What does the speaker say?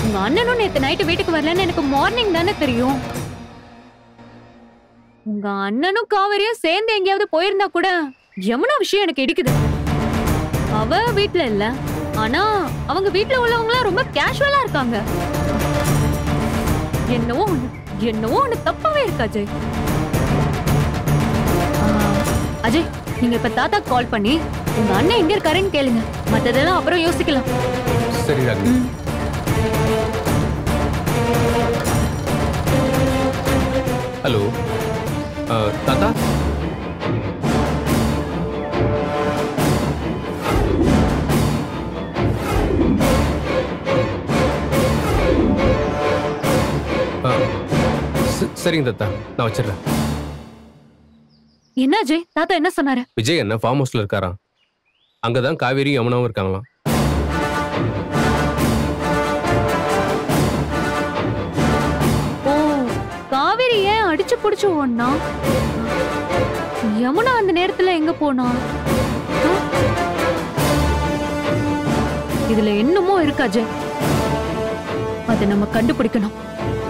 உங்க அண்ணனும் நேத்து நைட்டு வீட்டுக்கு வரலன்னு எனக்கு மார்னிங் தானே தெரியும் உங்க அண்ணனும் காவேரியும் சேர்ந்து எங்கேயாவது போயிருந்தா கூட யமுனா விஷயம் எனக்கு இடிக்குது அவ வீட்ல இல்ல ஆனா அவங்க வீட்ல உள்ளவங்க ரொம்ப கேஷுவலா இருக்காங்க என்னவோ ஒண்ணு என்னவோ ஒண்ணு தப்பாவே இருக்கு அஜய் ஆ, அஜய் நீங்க இப்ப தாத்தா கால் பண்ணி உங்க அண்ணன் எங்க இருக்காருன்னு கேளுங்க மத்ததெல்லாம் அப்புறம் யோசிக்கலாம் சரி ராகினி ம். ஹலோ அஹ், தாத்தா அஹ், ச- சரிங்க தாத்தா நான் வச்சிடுறேன் என்ன அஜய் தாத்தா என்ன சொன்னாரு விஜய் என்ன ஃபார்ம் ஹவுஸ்ல இருக்காராம் அங்கதான் காவேரியும் யமுனாவும் இருக்காங்களாம் ஓ காவேரி ஏன் அடிச்சு புடிச்சு ஓடுனா யமுனா அந்த நேரத்துல எங்க போனா ஆ? இதுல என்னமோ இருக்கு அஜய் அதை நம்ம கண்டுபிடிக்கணும்